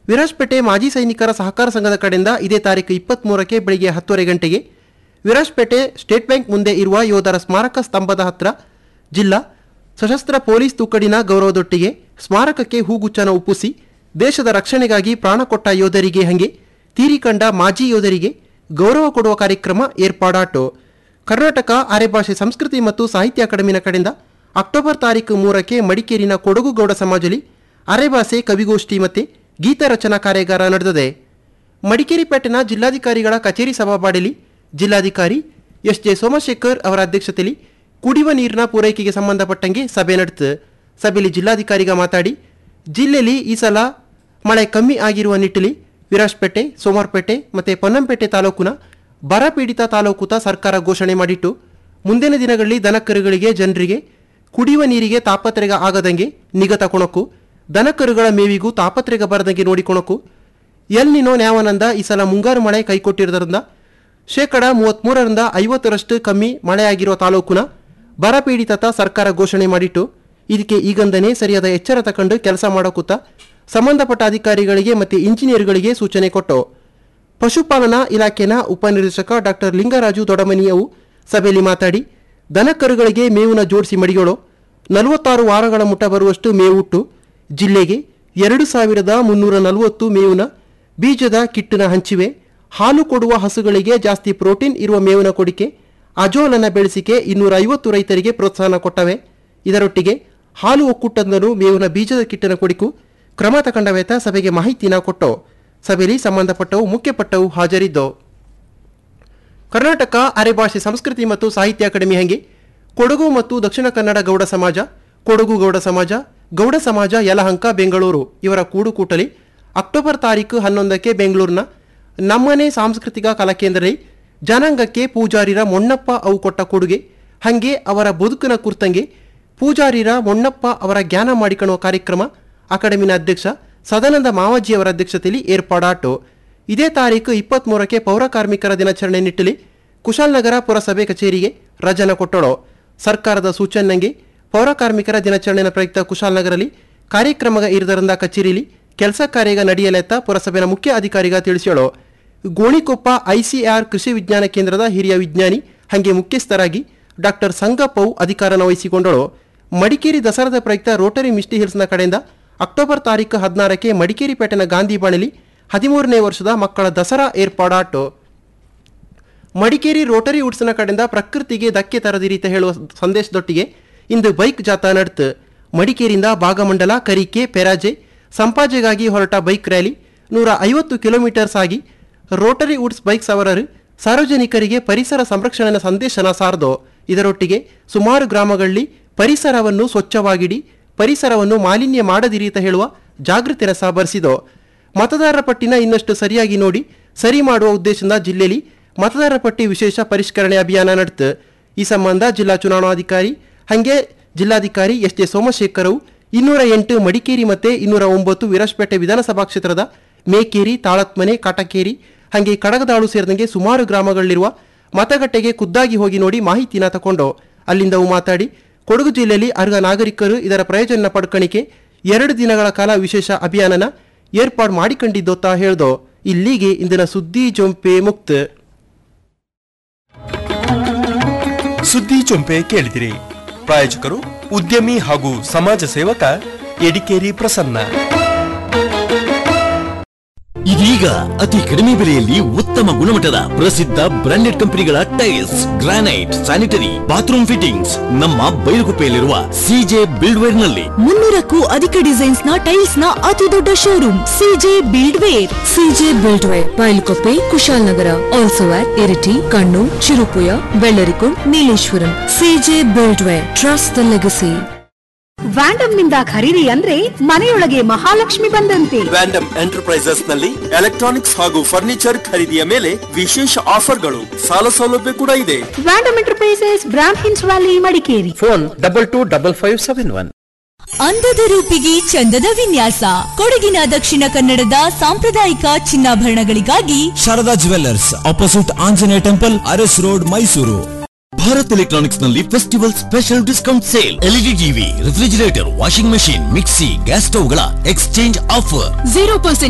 ವಿರಾಜ್ಪೇಟೆ ಮಾಜಿ ಸೈನಿಕರ ಸಹಕಾರ ಸಂಘದ ಕಡೆಯಿಂದ ಇದೇ ತಾರೀಕು ಇಪ್ಪತ್ತ್ಮೂರಕ್ಕೆ ಬೆಳಿಗ್ಗೆ ಹತ್ತುವರೆ ಗಂಟೆಗೆ ವಿರಾಜ್ಪೇಟೆ ಸ್ಟೇಟ್ ಬ್ಯಾಂಕ್ ಮುಂದೆ ಇರುವ ಯೋಧರ ಸ್ಮಾರಕ ಸ್ತಂಭದ ಹತ್ರ ಜಿಲ್ಲಾ ಸಶಸ್ತ್ರ ಪೊಲೀಸ್ ತುಕ್ಕಡಿನ ಗೌರವದೊಟ್ಟಿಗೆ ಸ್ಮಾರಕಕ್ಕೆ ಹೂಗುಚ್ಚನ ಉಪ್ಪಿಸಿ ದೇಶದ ರಕ್ಷಣೆಗಾಗಿ ಪ್ರಾಣ ಕೊಟ್ಟ ಯೋಧರಿಗೆ ಹಂಗೆ ತೀರಿಕಂಡ ಮಾಜಿ ಯೋಧರಿಗೆ ಗೌರವ ಕೊಡುವ ಕಾರ್ಯಕ್ರಮ ಏರ್ಪಾಡಾಟು ಕರ್ನಾಟಕ ಅರೆಭಾಷೆ ಸಂಸ್ಕೃತಿ ಮತ್ತು ಸಾಹಿತ್ಯ ಅಕಾಡೆಮಿನ ಕಡೆಯಿಂದ ಅಕ್ಟೋಬರ್ ತಾರೀಕು ಮೂರಕ್ಕೆ ಮಡಿಕೇರಿನ ಕೊಡಗು ಗೌಡ ಸಮಾಜದಲ್ಲಿ ಅರೆಭಾಷೆ ಕವಿಗೋಷ್ಠಿ ಮತ್ತು ಗೀತ ರಚನಾ ಕಾರ್ಯಾಗಾರ ನಡೆದಿದೆ ಮಡಿಕೇರಿ ಪೇಟೆನ ಜಿಲ್ಲಾಧಿಕಾರಿಗಳ ಕಚೇರಿ ಸಭಾಬಾಡಲಿ ಜಿಲ್ಲಾಧಿಕಾರಿ ಎಸ್ ಜೆ ಸೋಮಶೇಖರ್ ಅವರ ಅಧ್ಯಕ್ಷತೆಯಲ್ಲಿ ಕುಡಿಯುವ ನೀರಿನ ಪೂರೈಕೆಗೆ ಸಂಬಂಧಪಟ್ಟಂಗೆ ಸಭೆ ನಡೆತು ಸಭೆಯಲ್ಲಿ ಜಿಲ್ಲಾಧಿಕಾರಿಗ ಮಾತಾಡಿ ಜಿಲ್ಲೆಯಲ್ಲಿ ಈ ಸಲ ಮಳೆ ಕಮ್ಮಿ ಆಗಿರುವ ನಿಟ್ಟಿನಲ್ಲಿ ವಿರಾಜ್ಪೇಟೆ ಸೋಮವಾರಪೇಟೆ ಮತ್ತು ಪೊನ್ನಂಪೇಟೆ ತಾಲೂಕಿನ ಬರ ಪೀಡಿತ ತಾಲೂಕುತ ಸರ್ಕಾರ ಘೋಷಣೆ ಮಾಡಿಟ್ಟು ಮುಂದಿನ ದಿನಗಳಲ್ಲಿ ದನಕರುಗಳಿಗೆ ಜನರಿಗೆ ಕುಡಿಯುವ ನೀರಿಗೆ ತಾಪತ್ರೆಗ ಆಗದಂಗೆ ನಿಗಾ ತಕೊಳಕು ದನಕರುಗಳ ಮೇವಿಗೂ ತಾಪತ್ರೆಗ ಬರದಂಗೆ ನೋಡಿಕೊಳಕು ಎಲ್ ನಿನೋ ನ್ಯಾವಾನಂದ ಈ ಸಲ ಮುಂಗಾರು ಮಳೆ ಕೈಕೊಟ್ಟಿರೋದ್ರಿಂದ ಶೇಕಡ ಮೂವತ್ತ್ಮೂರರಿಂದ ಐವತ್ತರಷ್ಟು ಕಮ್ಮಿ ಮಳೆಯಾಗಿರುವ ತಾಲೂಕಿನ ಬರಪೀಡಿತತ ಸರ್ಕಾರ ಘೋಷಣೆ ಮಾಡಿಟ್ಟು ಇದಕ್ಕೆ ಈಗಂದನೇ ಸರಿಯಾದ ಎಚ್ಚರ ತಕೊಂಡು ಕೆಲಸ ಮಾಡೋಕುತ್ತ ಸಂಬಂಧಪಟ್ಟ ಅಧಿಕಾರಿಗಳಿಗೆ ಮತ್ತು ಇಂಜಿನಿಯರ್ಗಳಿಗೆ ಸೂಚನೆ ಕೊಟ್ಟು ಪಶುಪಾಲನಾ ಇಲಾಖೆನ ಉಪನಿರ್ದೇಶಕ ಡಾಕ್ಟರ್ ಲಿಂಗರಾಜು ದೊಡಮನಿಯವು ಸಭೆಯಲ್ಲಿ ಮಾತಾಡಿ ದನಕರುಗಳಿಗೆ ಮೇವಿನ ಜೋಡಿಸಿ ಮಡಿಗಳು ನಲವತ್ತಾರು ವಾರಗಳ ಮುಟ ಬರುವಷ್ಟು ಮೇವುಟ್ಟು ಜಿಲ್ಲೆಗೆ ಎರಡು ಸಾವಿರದ ಮುನ್ನೂರ ನಲವತ್ತು ಮೇವಿನ ಬೀಜದ ಕಿಟ್ಟಿನ ಹಂಚಿವೆ ಹಾಲು ಕೊಡುವ ಹಸುಗಳಿಗೆ ಜಾಸ್ತಿ ಪ್ರೋಟೀನ್ ಇರುವ ಮೇವಿನ ಕೊಡಿಕೆ ಅಜೋಲನ ಬೆಳೆಸಿಕೆ ಇನ್ನೂರ ಐವತ್ತು ರೈತರಿಗೆ ಪ್ರೋತ್ಸಾಹ ಕೊಟ್ಟವೆ ಇದರೊಟ್ಟಿಗೆ ಹಾಲು ಒಕ್ಕೂಟದವರು ಮೇವಿನ ಬೀಜದ ಕಿಟ್ಟಿನ ಕೊಡಿಕು ಕ್ರಮ ತಗೊಂಡವೇತ ಸಭೆಗೆ ಮಾಹಿತಿನ ಕೊಟ್ಟು ಸಭೆಯಲ್ಲಿ ಸಂಬಂಧಪಟ್ಟವು ಮುಖ್ಯಪಟ್ಟವು ಹಾಜರಿದ್ದವು ಕರ್ನಾಟಕ ಅರೆಭಾಷೆ ಸಂಸ್ಕೃತಿ ಮತ್ತು ಸಾಹಿತ್ಯ ಅಕಾಡೆಮಿ ಹಂಗೆ ಕೊಡಗು ಮತ್ತು ದಕ್ಷಿಣ ಕನ್ನಡ ಗೌಡ ಸಮಾಜ ಕೊಡಗು ಗೌಡ ಸಮಾಜ ಗೌಡ ಸಮಾಜ ಯಲಹಂಕ ಬೆಂಗಳೂರು ಇವರ ಕೂಡುಕೂಟಲಿ ಅಕ್ಟೋಬರ್ ತಾರೀಕು ಹನ್ನೊಂದಕ್ಕೆ ಬೆಂಗಳೂರಿನ ನಮ್ಮನೆ ಸಾಂಸ್ಕೃತಿಕ ಕಲಾಕೇಂದ್ರದಲ್ಲಿ ಜನಾಂಗಕ್ಕೆ ಪೂಜಾರಿರ ಮೊಣ್ಣಪ್ಪ ಅವು ಕೊಟ್ಟ ಕೊಡುಗೆ ಹಂಗೆ ಅವರ ಬದುಕಿನ ಕುರ್ತಂಗೆ ಪೂಜಾರಿರ ಮೊಣ್ಣಪ್ಪ ಅವರ ಜ್ಞಾನ ಮಾಡಿಕೊಳ್ಳುವ ಕಾರ್ಯಕ್ರಮ ಅಕಾಡೆಮಿನ ಅಧ್ಯಕ್ಷ ಸದಾನಂದ ಮಾವಾಜಿ ಅವರ ಅಧ್ಯಕ್ಷತೆಯಲ್ಲಿ ಏರ್ಪಾಡಾಟು ಇದೇ ತಾರೀಕು ಇಪ್ಪತ್ತ್ಮೂರಕ್ಕೆ ಪೌರ ಕಾರ್ಮಿಕರ ದಿನಾಚರಣೆ ನಿಟ್ಟಲಿ ಕುಶಾಲನಗರ ಪುರಸಭೆ ಕಚೇರಿಗೆ ರಜನ ಕೊಟ್ಟಳು ಸರ್ಕಾರದ ಸೂಚನೆಗೆ ಪೌರ ಕಾರ್ಮಿಕರ ದಿನಾಚರಣೆಯ ಪ್ರಯುಕ್ತ ಕುಶಾಲನಗರಲ್ಲಿ ಕಾರ್ಯಕ್ರಮಗ ಇರದರಿಂದ ಕಚೇರಿಲಿ ಕೆಲಸ ಕಾರ್ಯಗ ನಡೆಯಲೆತ್ತ ಪುರಸಭೆಯ ಮುಖ್ಯ ಅಧಿಕಾರಿಗ ತಿಳಿಸ್ಯಾಳು ಗೋಣಿಕೊಪ್ಪ ಐಸಿಆರ್ ಕೃಷಿ ವಿಜ್ಞಾನ ಕೇಂದ್ರದ ಹಿರಿಯ ವಿಜ್ಞಾನಿ ಹಂಗೆ ಮುಖ್ಯಸ್ಥರಾಗಿ ಡಾಕ್ಟರ್ ಸಂಗಪ್ಪವು ಅಧಿಕಾರನ ವಹಿಸಿಕೊಂಡಳು ಮಡಿಕೇರಿ ದಸರಾದ ಪ್ರಯುಕ್ತ ರೋಟರಿ ಮಿಸ್ಟಿ ಹಿಲ್ಸ್ನ ಕಡೆಯಿಂದ ಅಕ್ಟೋಬರ್ ತಾರೀಕು ಹದಿನಾರಕ್ಕೆ ಮಡಿಕೇರಿ ಪೇಟೆನ ಗಾಂಧಿ ಬಾಣಲಿ ಹದಿಮೂರನೇ ವರ್ಷದ ಮಕ್ಕಳ ದಸರಾ ಏರ್ಪಾಡಾಟು ಮಡಿಕೇರಿ ರೋಟರಿ ವುಡ್ಸ್ನ ಕಡೆಯಿಂದ ಪ್ರಕೃತಿಗೆ ಧಕ್ಕೆ ತರದಿರಿ ಅಂತ ಹೇಳುವ ಸಂದೇಶದೊಟ್ಟಿಗೆ ಇಂದು ಬೈಕ್ ಜಾಥಾ ನಡೆತು ಮಡಿಕೇರಿಯಿಂದ ಭಾಗಮಂಡಲ ಕರಿಕೆ ಪೆರಾಜೆ ಸಂಪಾಜೆಗಾಗಿ ಹೊರಟ ಬೈಕ್ ರ್ಯಾಲಿ ನೂರ ಐವತ್ತು ಕಿಲೋಮೀಟರ್ಸ್ ಆಗಿ ರೋಟರಿ ವುಡ್ಸ್ ಬೈಕ್ ಸವಾರರು ಸಾರ್ವಜನಿಕರಿಗೆ ಪರಿಸರ ಸಂರಕ್ಷಣೆಯ ಸಂದೇಶನ ಸಾರ್ದು ಇದರೊಟ್ಟಿಗೆ ಸುಮಾರು ಗ್ರಾಮಗಳಲ್ಲಿ ಪರಿಸರವನ್ನು ಸ್ವಚ್ಛವಾಗಿಡಿ ಪರಿಸರವನ್ನು ಮಾಲಿನ್ಯ ಮಾಡದಿರಿ ಅಂತ ಹೇಳುವ ಜಾಗೃತಿನ ಸಹ ಬರೆಸಿದೋ ಮತದಾರರ ಪಟ್ಟಿನ ಇನ್ನಷ್ಟು ಸರಿಯಾಗಿ ನೋಡಿ ಸರಿ ಮಾಡುವ ಉದ್ದೇಶದಿಂದ ಜಿಲ್ಲೆಯಲ್ಲಿ ಮತದಾರರ ಪಟ್ಟಿ ವಿಶೇಷ ಪರಿಷ್ಕರಣೆ ಅಭಿಯಾನ ನಡೆತು ಈ ಸಂಬಂಧ ಜಿಲ್ಲಾ ಚುನಾವಣಾಧಿಕಾರಿ ಹಾಗೆ ಜಿಲ್ಲಾಧಿಕಾರಿ ಎಸ್ ಜೆ ಸೋಮಶೇಖರವು ಇನ್ನೂರ ಎಂಟು ಮಡಿಕೇರಿ ಮತ್ತೆ ಇನ್ನೂರ ಒಂಬತ್ತು ವಿರಾಜಪೇಟೆ ವಿಧಾನಸಭಾ ಕ್ಷೇತ್ರದ ಮೇಕೇರಿ ತಾಳತ್ಮನೆ ಕಾಟಕೇರಿ ಹಾಗೆ ಕಡಗದಾಳು ಸೇರಿದಂಗೆ ಸುಮಾರು ಗ್ರಾಮಗಳಲ್ಲಿರುವ ಮತಗಟ್ಟೆಗೆ ಖುದ್ದಾಗಿ ಹೋಗಿ ನೋಡಿ ಮಾಹಿತಿನ ತಗೊಂಡು ಅಲ್ಲಿಂದ ಅವು ಮಾತಾಡಿ ಕೊಡಗು ಜಿಲ್ಲೆಯಲ್ಲಿ ಅರ್ಹ ನಾಗರಿಕರು ಇದರ ಪ್ರಯೋಜನ ಪಡ್ಕಣಿಕೆ ಎರಡು ದಿನಗಳ ಕಾಲ ವಿಶೇಷ ಅಭಿಯಾನನ ಏರ್ಪಾಡು ಮಾಡಿಕೊಂಡಿದ್ದೋತಾ ಹೇಳ್ದೋ ಇಲ್ಲಿಗೆ ಇಂದಿನ ಸುದ್ದಿ ಜೊಂಪೆ ಮುಕ್ತ ಸುದ್ದಿ ಚೊಂಪೆ ಕೇಳಿದಿರಿ ಪ್ರಾಯೋಜಕರು ಉದ್ಯಮಿ ಹಾಗೂ ಸಮಾಜ ಸೇವಕ ಎಡಿಕೇರಿ ಪ್ರಸನ್ನ ಇದೀಗ ಅತಿ ಕಡಿಮೆ ಬೆಲೆಯಲ್ಲಿ ಉತ್ತಮ ಗುಣಮಟ್ಟದ ಪ್ರಸಿದ್ಧ ಬ್ರಾಂಡೆಡ್ ಕಂಪನಿಗಳ tiles granite sanitary bathroom fittings ನಮ್ಮ ಬೈಲುಗುಪ್ಪೆಯಲ್ಲಿರುವ ಸಿಜೆ ಬಿಲ್ಡ್ವೇರ್ ನಲ್ಲಿ ಮುನ್ನೂರಕ್ಕೂ ಅಧಿಕ ಡಿಸೈನ್ಸ್ ನ ಟೈಲ್ಸ್ ನ ಅತಿ ದೊಡ್ಡ showroom CJ build ware CJ build ware Bailkoppe Kushalnagar also at Iritty Kannur Cherupuzha Vellarikundu Nileshwaram CJ build ware trust the legacy Vandam ನಿಂದ ಖರೀದಿ ಅಂದ್ರೆ ಮನೆಯೊಳಗೆ ಮಹಾಲಕ್ಷ್ಮಿ ಬಂದಂತೆ ವ್ಯಾಂಡಮ್ ಎಂಟರ್ಪ್ರೈಸಸ್ ನಲ್ಲಿ ಎಲೆಕ್ಟ್ರಾನಿಕ್ಸ್ ಹಾಗೂ ಫರ್ನಿಚರ್ ಖರೀದಿಯ ಮೇಲೆ ವಿಶೇಷ ಆಫರ್ಗಳು ಸಾಲ ಸೌಲಭ್ಯ ಕೂಡ ಇದೆ ವ್ಯಾಂಡಮ್ ಎಂಟರ್ಪ್ರೈಸಸ್ ಬ್ರಾಮ್ ಹಿನ್ಸ್ valley Madikeri phone double two double five seven one ಅಂದದ ರೂಪಿಗೆ ಚಂದದ ವಿನ್ಯಾಸ ಕೊಡಗಿನ ದಕ್ಷಿಣ ಕನ್ನಡದ ಸಾಂಪ್ರದಾಯಿಕ ಚಿನ್ನಾಭರಣಗಳಿಗಾಗಿ Sharada jewellers opposite Anjaneya temple Aras road Mysuru Bharat electronics ನಲ್ಲಿ festival special discount sale LED TV refrigerator washing machine mixie gas ಸ್ಟವ್ಗಳ ಎಕ್ಸ್ಚೇಂಜ್ ಆಫರ್ ಜೀರೋ ಪರ್ಸೆಂಟ್